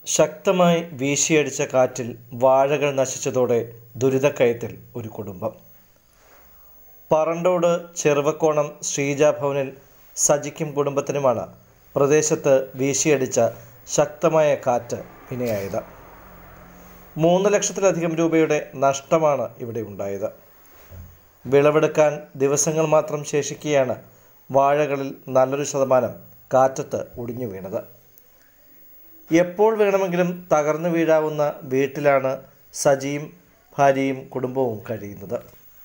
ശക്തമായി വീശിയടിച്ച കാറ്റിൽ വാഴകൾ നശിച്ചതോടെ ദുരിതക്കയത്തിൽ ഒരു കുടുംബം പറണ്ടോട് ചെറുവക്കോണം ശ്രീജ ഭവനിൽ സജിക്കും കുടുംബത്തിനുമാണ് പ്രദേശത്ത് വീശിയടിച്ച ശക്തമായ കാറ്റ് വിനയായത് മൂന്ന് ലക്ഷത്തിലധികം രൂപയുടെ നഷ്ടമാണ് ഇവിടെ ഉണ്ടായത് വിളവെടുക്കാൻ ദിവസങ്ങൾ മാത്രം ശേഷിക്കെയാണ് വാഴകളിൽ നല്ലൊരു ശതമാനം കാറ്റത്ത് ഒടിഞ്ഞു വീണത് എപ്പോൾ വേണമെങ്കിലും തകർന്നു വീഴാവുന്ന വീട്ടിലാണ് സജിയും ഭാര്യയും കുടുംബവും കഴിയുന്നത്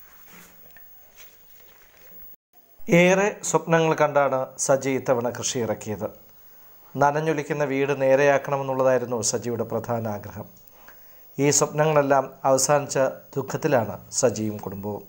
ഏറെ സ്വപ്നങ്ങൾ കണ്ടാണ് സജി ഇത്തവണ കൃഷി ഇറക്കിയത് നനഞ്ഞൊലിക്കുന്ന വീട് നേരെയാക്കണമെന്നുള്ളതായിരുന്നു സജിയുടെ പ്രധാന ആഗ്രഹം ഈ സ്വപ്നങ്ങളെല്ലാം അവസാനിച്ച ദുഃഖത്തിലാണ് സജിയും കുടുംബവും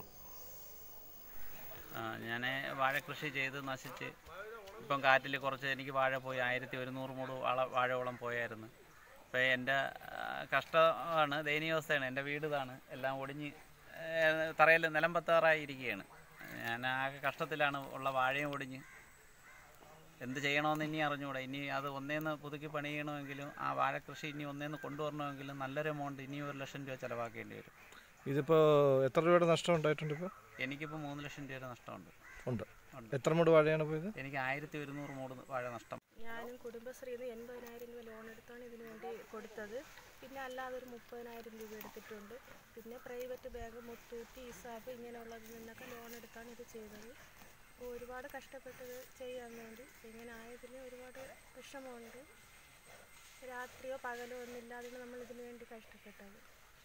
ഞാൻ വാഴ കൃഷി ചെയ്ത് നശിച്ച് ഇപ്പം കാറ്റിൽ കുറച്ച് എനിക്ക് വാഴ പോയി ആയിരത്തി ഒരുന്നൂറ് മൂട് വാഴ വാഴയോളം പോയായിരുന്നു ഇപ്പം എൻ്റെ കഷ്ടമാണ് ദയനീയാവസ്ഥയാണ് എൻ്റെ വീട് ഇതാണ് എല്ലാം ഒടിഞ്ഞ് തറയിൽ നിലം പത്താറായി ഇരിക്കുകയാണ് ഞാൻ ആകെ കഷ്ടത്തിലാണ് ഉള്ള വാഴയും ഒടിഞ്ഞ് എന്ത് ചെയ്യണമെന്ന് ഇനി അറിഞ്ഞുകൂടാ ഇനി അത് ഒന്നേന്ന് പുതുക്കി പണിയണമെങ്കിലും ആ വാഴ കൃഷി ഇനി ഒന്നേന്ന് കൊണ്ടുവരണമെങ്കിലും നല്ലൊരു എമൗണ്ട് ഇനി ഒരു ലക്ഷം രൂപ ചിലവാക്കേണ്ടി വരും ഇതിപ്പോൾ എത്ര രൂപയുടെ നഷ്ടം ഉണ്ടായിട്ടുണ്ട് ഇപ്പോൾ എനിക്കിപ്പോൾ മൂന്ന് ലക്ഷം രൂപയുടെ നഷ്ടമുണ്ട് ഉണ്ട് ഉണ്ട്. എത്ര മൂട് വാഴയാണ് പോയത് എനിക്ക് ആയിരത്തി ഒരുന്നൂറ് മൂട് വാഴ നഷ്ടം ഞാനും കുടുംബശ്രീയിൽ നിന്ന് എൺപതിനായിരം രൂപ ലോൺ എടുത്താണ് ഇതിനു വേണ്ടി കൊടുത്തത് പിന്നെ അല്ലാതെ ഒരു മുപ്പതിനായിരം രൂപ എടുത്തിട്ടുണ്ട് പിന്നെ പ്രൈവറ്റ് ബാങ്ക് മുത്തൂറ്റ് ഇസാഫ് ഇങ്ങനെയുള്ളതിൽ നിന്നൊക്കെ ലോൺ എടുത്താണ് ഇത് ചെയ്തത് അപ്പോൾ ഒരുപാട് കഷ്ടപ്പെട്ടത് ചെയ്യാൻ വേണ്ടി ഇങ്ങനെ ആയതിന് ഒരുപാട് വിഷമമുണ്ട് രാത്രിയോ പകലോ ഒന്നുമില്ലാതെ നമ്മൾ ഇതിനു വേണ്ടി കഷ്ടപ്പെട്ടത്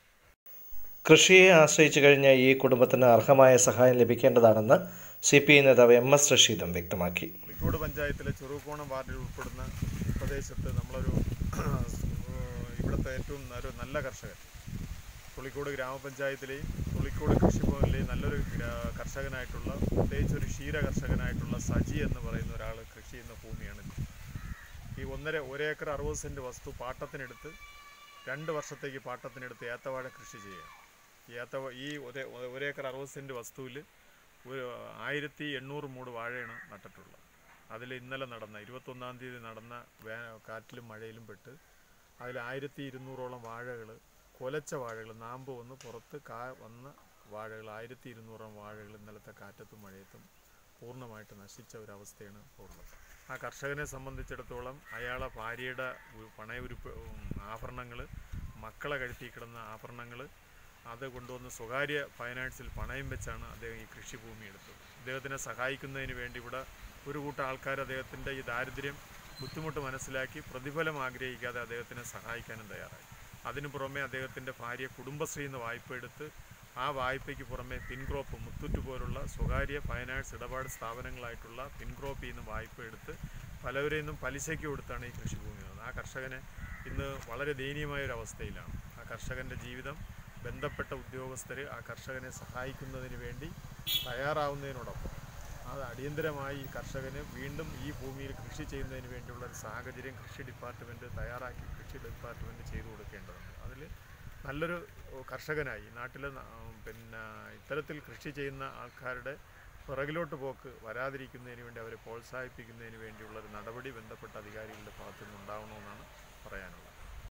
കൃഷിയെ ആശ്രയിച്ചു കഴിഞ്ഞ ഈ കുടുംബത്തിന് അർഹമായ സഹായം ലഭിക്കേണ്ടതാണെന്ന് സി പി ഐ നേതാവ് എം എസ് റഷീദും വ്യക്തമാക്കി പുളിക്കോട് പഞ്ചായത്തിലെ ചെറുകോണം വാർഡിൽ ഉൾപ്പെടുന്ന പ്രദേശത്ത് നമ്മളൊരു ഇവിടുത്തെ ഏറ്റവും ഒരു നല്ല കർഷകൻ പുളിക്കോട് ഗ്രാമപഞ്ചായത്തിലെയും പുളിക്കോട് കൃഷിഭവനിലെയും നല്ലൊരു ഗ്രാ- കർഷകനായിട്ടുള്ള പ്രത്യേകിച്ച് ഒരു ക്ഷീര കർഷകനായിട്ടുള്ള സജി എന്ന് പറയുന്ന ഒരാൾ കൃഷി ചെയ്യുന്ന ഭൂമിയാണ് ഇത്. ഈ ഒന്നര ഒരേക്കർ അറുപത് സെൻറ്റ് വസ്തു പാട്ടത്തിനെടുത്ത് രണ്ട് വർഷത്തേക്ക് പാട്ടത്തിനെടുത്ത് ഏത്തവാഴ കൃഷി ചെയ്യുക ഈ ഏത്തവ ഈ ഒരേ ഒരേക്കർ അറുപത് സെൻറ്റ് വസ്തുവിൽ ഒരു ആയിരത്തി എണ്ണൂറ് മൂട് വാഴയാണ് നട്ടിട്ടുള്ളത് അതിൽ ഇന്നലെ നടന്ന ഇരുപത്തൊന്നാം തീയതി നടന്ന വേ കാറ്റിലും മഴയിലും പെട്ട് അതിൽ ആയിരത്തി ഇരുന്നൂറോളം വാഴകൾ കൊലച്ച വാഴകൾ നാമ്പ് വന്ന് പുറത്ത് കാ വന്ന വാഴകൾ ആയിരത്തി ഇരുന്നൂറോളം വാഴകൾ ഇന്നലത്തെ കാറ്റത്തും മഴയത്തും പൂർണ്ണമായിട്ട് നശിച്ച ഒരവസ്ഥയാണ് ഇപ്പോൾ ഉള്ളത് ആ കർഷകനെ സംബന്ധിച്ചിടത്തോളം അയാളെ ഭാര്യയുടെ ഉ- പണയുരുപ്പ് ആഭരണങ്ങൾ മക്കളെ കഴുത്തി കിടന്ന ആഭരണങ്ങൾ അത് കൊണ്ടുവന്ന് സ്വകാര്യ ഫൈനാൻസിൽ പണയം വെച്ചാണ് അദ്ദേഹം ഈ കൃഷിഭൂമി എടുത്തത് അദ്ദേഹത്തിനെ സഹായിക്കുന്നതിന് വേണ്ടി ഇവിടെ ഒരു കൂട്ടം ആൾക്കാർ അദ്ദേഹത്തിൻ്റെ ഈ ദാരിദ്ര്യം ബുദ്ധിമുട്ട് മനസ്സിലാക്കി പ്രതിഫലം ആഗ്രഹിക്കാതെ അദ്ദേഹത്തിനെ സഹായിക്കാനും തയ്യാറായി അതിനു പുറമെ അദ്ദേഹത്തിൻ്റെ ഭാര്യ കുടുംബശ്രീ എന്ന് വായ്പ എടുത്ത് ആ വായ്പയ്ക്ക് പുറമെ പിൻക്രോപ്പ് മുത്തൂറ്റ് പോലുള്ള സ്വകാര്യ ഫൈനാൻസ് ഇടപാട് സ്ഥാപനങ്ങളായിട്ടുള്ള പിൻക്രോപ്പിൽ നിന്ന് വായ്പ എടുത്ത് പലവരിൽ നിന്നും പലിശയ്ക്ക് കൊടുത്താണ് ഈ കൃഷിഭൂമി വന്നത് ആ കർഷകന് ഇന്ന് വളരെ ദയനീയമായ ഒരു അവസ്ഥയിലാണ് ആ കർഷകൻ്റെ ജീവിതം ബന്ധപ്പെട്ട ഉദ്യോഗസ്ഥർ ആ കർഷകനെ സഹായിക്കുന്നതിന് വേണ്ടി തയ്യാറാവുന്നതിനോടൊപ്പം അത് അടിയന്തരമായി ഈ കർഷകന് വീണ്ടും ഈ ഭൂമിയിൽ കൃഷി ചെയ്യുന്നതിന് വേണ്ടിയുള്ള ഒരു സാഹചര്യം കൃഷി ഡിപ്പാർട്ട്മെൻറ്റ് തയ്യാറാക്കി കൃഷി ഡിപ്പാർട്ട്മെൻറ്റ് ചെയ്തു കൊടുക്കേണ്ടതുണ്ട് അതിൽ നല്ലൊരു കർഷകനായി നാട്ടിലെ ന- പിന്നെ ഇത്തരത്തിൽ കൃഷി ചെയ്യുന്ന ആൾക്കാരുടെ പിറകിലോട്ട് പോക്ക് വരാതിരിക്കുന്നതിന് വേണ്ടി അവരെ പ്രോത്സാഹിപ്പിക്കുന്നതിന് വേണ്ടിയുള്ള ഒരു നടപടി ബന്ധപ്പെട്ട അധികാരികളുടെ ഭാഗത്തു നിന്ന് ഉണ്ടാവണമെന്നാണ് പറയാനുള്ളത്